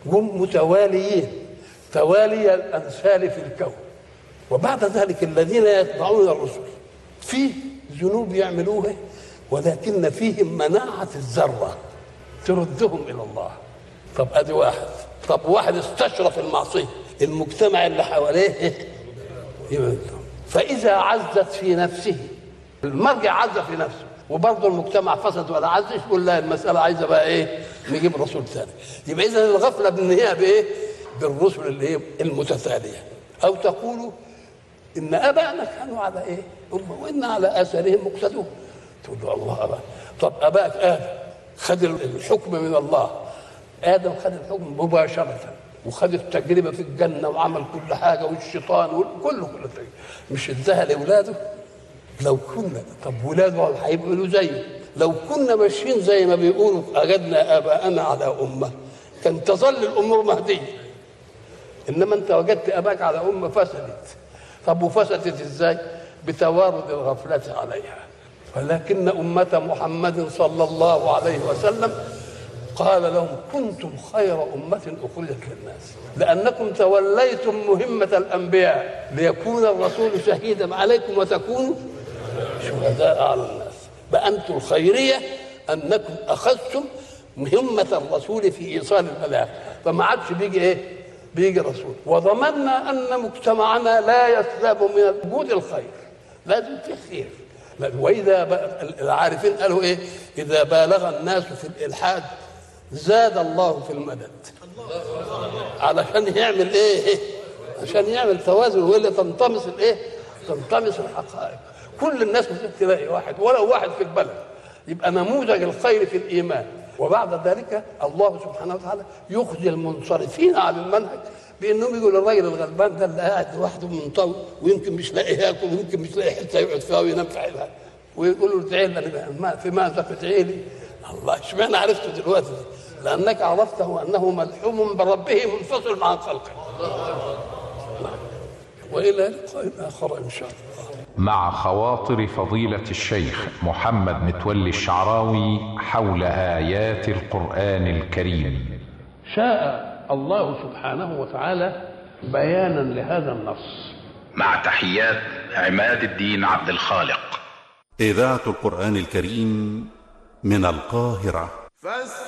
هم متواليين توالي الامثال في الكون وبعد ذلك الذين يتبعون الرسل في ذنوب يعملوها ولكن فيهم مناعة الذرة تردهم إلى الله طب أدي واحد طب واحد استشرف المعصية المجتمع اللي حواليه يبقى فإذا عزت في نفسه المرجع عز في نفسه وبرضه المجتمع فسد ولا عزش يقول لا المسألة عايزة بقى إيه نجيب رسول ثاني يبقى إذا الغفلة بالنهاية بإيه بالرسل اللي هي المتتالية أو تقولوا إن آبائنا كانوا على إيه هم وإن على آثارهم مقتدون تقول له الله أبا طب أباك آدم خد الحكم من الله آدم خد الحكم مباشرة وخد التجربة في الجنة وعمل كل حاجة والشيطان وكله كل تجربة مش اداها لأولاده لو كنا طب ولاده هيبقوا زيه لو كنا ماشيين زي ما بيقولوا أجدنا آباءنا على أمة كان تظل الأمور مهدية إنما أنت وجدت أباك على أمة فسدت طب وفسدت إزاي؟ بتوارد الغفلة عليها ولكن أمة محمد صلى الله عليه وسلم قال لهم كنتم خير أمة أخرجت للناس لأنكم توليتم مهمة الأنبياء ليكون الرسول شهيدا عليكم وتكونوا شهداء على الناس بأنتم الخيرية أنكم أخذتم مهمة الرسول في إيصال البلاغ فما عادش بيجي إيه بيجي رسول وضمنا أن مجتمعنا لا يسلب من وجود الخير لازم في خير واذا العارفين قالوا ايه اذا بالغ الناس في الالحاد زاد الله في المدد علشان يعمل ايه عشان يعمل توازن والا تنطمس الايه تنطمس الحقائق كل الناس تلاقي واحد ولو واحد في البلد يبقى نموذج الخير في الايمان وبعد ذلك الله سبحانه وتعالى يخزي المنصرفين عن المنهج بانهم يقولوا الراجل الغلبان ده اللي قاعد لوحده منطوي ويمكن مش لاقي ياكل ويمكن مش لاقي حته يقعد فيها وينام في حيلها ويقولوا له ادعي لنا في ماذا تدعي لي؟ الله اشمعنى عرفته دلوقتي؟ لانك عرفته انه ملحوم بربه منفصل عن خلقه. والى لقاء اخر ان شاء الله. مع خواطر فضيلة الشيخ محمد متولي الشعراوي حول آيات القرآن الكريم. شاء الله سبحانه وتعالى بيانا لهذا النص مع تحيات عماد الدين عبد الخالق إذاعة القرآن الكريم من القاهرة فاس